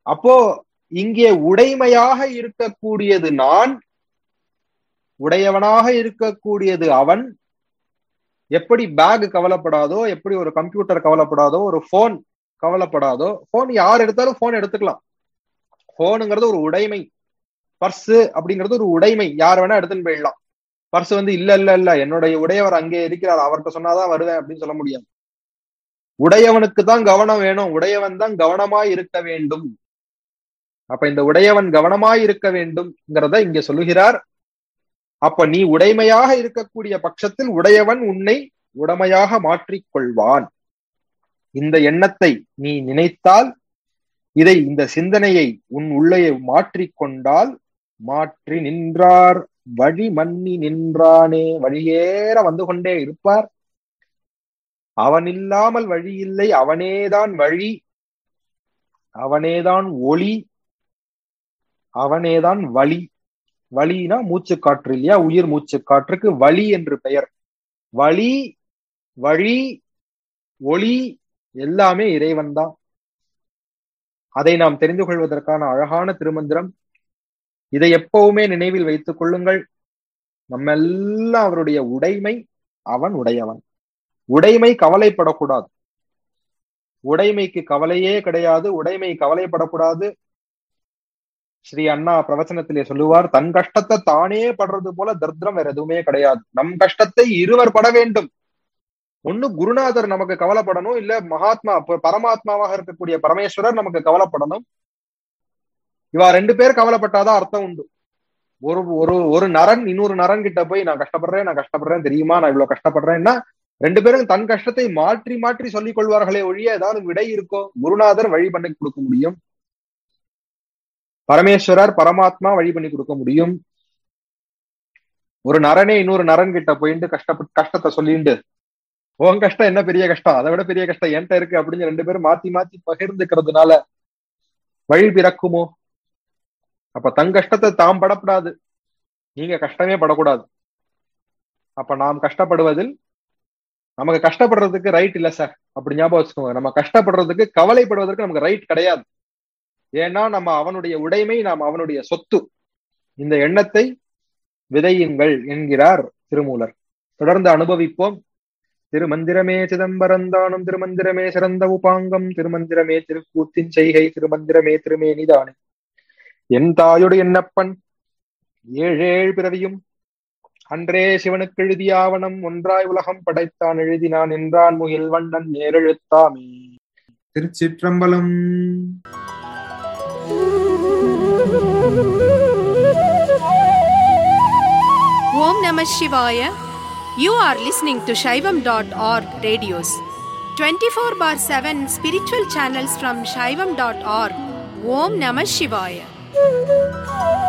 அப்போ இங்கே உடைமையாக இருக்கக்கூடியது நான் உடையவனாக இருக்கக்கூடியது அவன் எப்படி பேக் கவலைப்படாதோ எப்படி ஒரு கம்ப்யூட்டர் கவலைப்படாதோ ஒரு போன் கவலைப்படாதோ போன் யார் எடுத்தாலும் போன் எடுத்துக்கலாம் போனுங்கிறது ஒரு உடைமை பர்ஸ் அப்படிங்கிறது ஒரு உடைமை யார் வேணா எடுத்துன்னு போயிடலாம் பர்ஸ் வந்து இல்ல இல்ல இல்ல என்னுடைய உடையவர் அங்கே இருக்கிறார் அவர்கிட்ட சொன்னாதான் வருவேன் அப்படின்னு சொல்ல முடியாது உடையவனுக்கு தான் கவனம் வேணும் உடையவன் தான் கவனமாய் இருக்க வேண்டும் அப்ப இந்த உடையவன் கவனமாய் இருக்க வேண்டும்ங்கிறத இங்க சொல்லுகிறார் அப்ப நீ உடைமையாக இருக்கக்கூடிய பட்சத்தில் உடையவன் உன்னை உடமையாக மாற்றிக்கொள்வான் இந்த எண்ணத்தை நீ நினைத்தால் இதை இந்த சிந்தனையை உன் உள்ளே மாற்றிக்கொண்டால் மாற்றி நின்றார் வழி மன்னி நின்றானே வழியேற வந்து கொண்டே இருப்பார் அவன் இல்லாமல் வழி இல்லை அவனேதான் வழி அவனேதான் ஒளி அவனேதான் வழி வழினா மூச்சு காற்று இல்லையா உயிர் மூச்சு காற்றுக்கு வழி என்று பெயர் வழி வழி ஒளி எல்லாமே இறைவன் தான் அதை நாம் தெரிந்து கொள்வதற்கான அழகான திருமந்திரம் இதை எப்பவுமே நினைவில் வைத்துக் கொள்ளுங்கள் நம்ம எல்லாம் அவருடைய உடைமை அவன் உடையவன் உடைமை கவலைப்படக்கூடாது உடைமைக்கு கவலையே கிடையாது உடைமை கவலைப்படக்கூடாது ஸ்ரீ அண்ணா பிரவச்சனத்திலே சொல்லுவார் தன் கஷ்டத்தை தானே படுறது போல தர்திரம் வேற எதுவுமே கிடையாது நம் கஷ்டத்தை இருவர் பட வேண்டும் ஒண்ணு குருநாதர் நமக்கு கவலைப்படணும் இல்ல மகாத்மா பரமாத்மாவாக இருக்கக்கூடிய பரமேஸ்வரர் நமக்கு கவலைப்படணும் இவா ரெண்டு பேர் கவலைப்பட்டாதான் அர்த்தம் உண்டு ஒரு ஒரு ஒரு நரன் இன்னொரு நரன் கிட்ட போய் நான் கஷ்டப்படுறேன் நான் கஷ்டப்படுறேன் தெரியுமா நான் இவ்வளவு கஷ்டப்படுறேன்னா ரெண்டு பேரும் தன் கஷ்டத்தை மாற்றி மாற்றி சொல்லிக் கொள்வார்களே ஒழிய ஏதாவது விடை இருக்கோ குருநாதர் வழி பண்ணி கொடுக்க முடியும் பரமேஸ்வரர் பரமாத்மா வழி பண்ணி கொடுக்க முடியும் ஒரு நரனே இன்னொரு நரன் கிட்ட போயிட்டு கஷ்டப்பட்டு கஷ்டத்தை சொல்லிட்டு உன் கஷ்டம் என்ன பெரிய கஷ்டம் அதை விட பெரிய கஷ்டம் என்கிட்ட இருக்கு அப்படின்னு ரெண்டு பேரும் மாத்தி மாத்தி பகிர்ந்துக்கிறதுனால வழி பிறக்குமோ அப்ப தன் கஷ்டத்தை தாம் படப்படாது நீங்க கஷ்டமே படக்கூடாது அப்ப நாம் கஷ்டப்படுவதில் நமக்கு கஷ்டப்படுறதுக்கு ரைட் இல்ல சார் அப்படி ஞாபகம் வச்சுக்கோங்க நம்ம கஷ்டப்படுறதுக்கு கவலைப்படுவதற்கு நமக்கு ரைட் கிடையாது ஏன்னா நம்ம அவனுடைய உடைமை நாம் அவனுடைய சொத்து இந்த எண்ணத்தை விதையுங்கள் என்கிறார் திருமூலர் தொடர்ந்து அனுபவிப்போம் திருமந்திரமே சிதம்பரந்தானும் திருமந்திரமே சிறந்த உபாங்கம் திருமந்திரமே திருக்கூத்தின் செய்கை திருமந்திரமே திருமேனிதானே என் தாயோடு என்னப்பன் ஏழேழ் பிறவியும் அன்றே சிவனுக்கு எழுதிய ஆவணம் ஒன்றாய் உலகம் படைத்தான் எழுதினான் என்றான் முகில் வண்ணன் நேரெழுத்தாமே திருச்சிற்றம்பலம் Om Namah Shivaya. You are listening to Shaivam.org radios. 24 bar 7 spiritual channels from Shaivam.org. Om Namah Shivaya.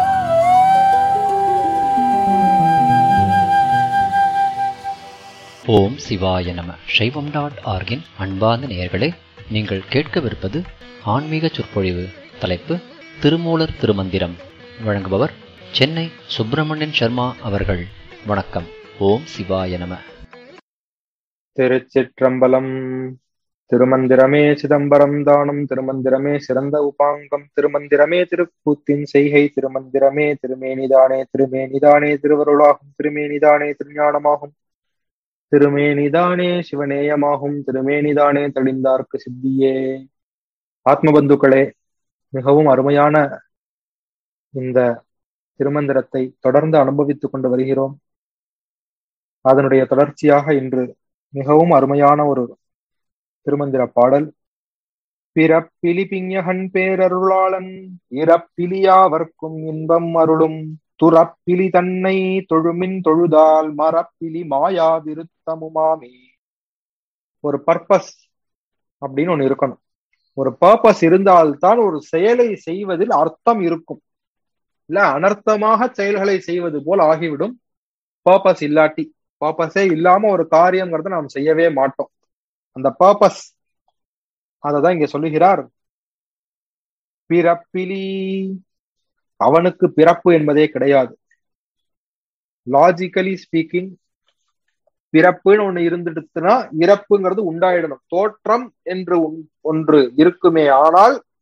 ஓம் சிவாய நம சைவம் டாட் ஆர்கின் அன்பார்ந்த நேயர்களே நீங்கள் கேட்கவிருப்பது ஆன்மீக சொற்பொழிவு தலைப்பு திருமூலர் திருமந்திரம் வழங்குபவர் சென்னை சுப்பிரமணியன் சர்மா அவர்கள் வணக்கம் ஓம் சிவாய நம திருச்சிற்றம்பலம் திருமந்திரமே சிதம்பரம் தானம் திருமந்திரமே சிறந்த உபாங்கம் திருமந்திரமே திருக்கூத்தின் செய்கை திருமந்திரமே திருமேனிதானே திருமேனிதானே திருவருளாகும் திருமேனிதானே திருஞானமாகும் திருமேனிதானே சிவநேயமாகும் திருமேனிதானே தெளிந்தார்க்கு சித்தியே ஆத்மபந்துக்களே மிகவும் அருமையான இந்த திருமந்திரத்தை தொடர்ந்து அனுபவித்துக் கொண்டு வருகிறோம் அதனுடைய தொடர்ச்சியாக இன்று மிகவும் அருமையான ஒரு திருமந்திர பாடல் பிறப்பிலி பிஞகன் பேரருளாளன் இறப்பிலியாவர்க்கும் இன்பம் அருளும் துறப்பிலி தன்னை தொழுமின் தொழுதால் மரப்பிலி மாயா விருத்தமுமாமே ஒரு பர்பஸ் அப்படின்னு ஒண்ணு இருக்கணும் ஒரு பர்பஸ் இருந்தால்தான் ஒரு செயலை செய்வதில் அர்த்தம் இருக்கும் இல்ல அனர்த்தமாக செயல்களை செய்வது போல் ஆகிவிடும் பர்பஸ் இல்லாட்டி பர்பஸே இல்லாம ஒரு காரியங்கிறத நாம் செய்யவே மாட்டோம் அந்த பர்பஸ் அததான் இங்க சொல்லுகிறார் பிறப்பிலி அவனுக்கு பிறப்பு என்பதே கிடையாது லாஜிக்கலி ஸ்பீக்கிங் பிறப்புன்னு ஒண்ணு இருந்துடுச்சுன்னா இறப்புங்கிறது உண்டாயிடணும் தோற்றம் என்று ஒன்று இருக்குமே ஆனால்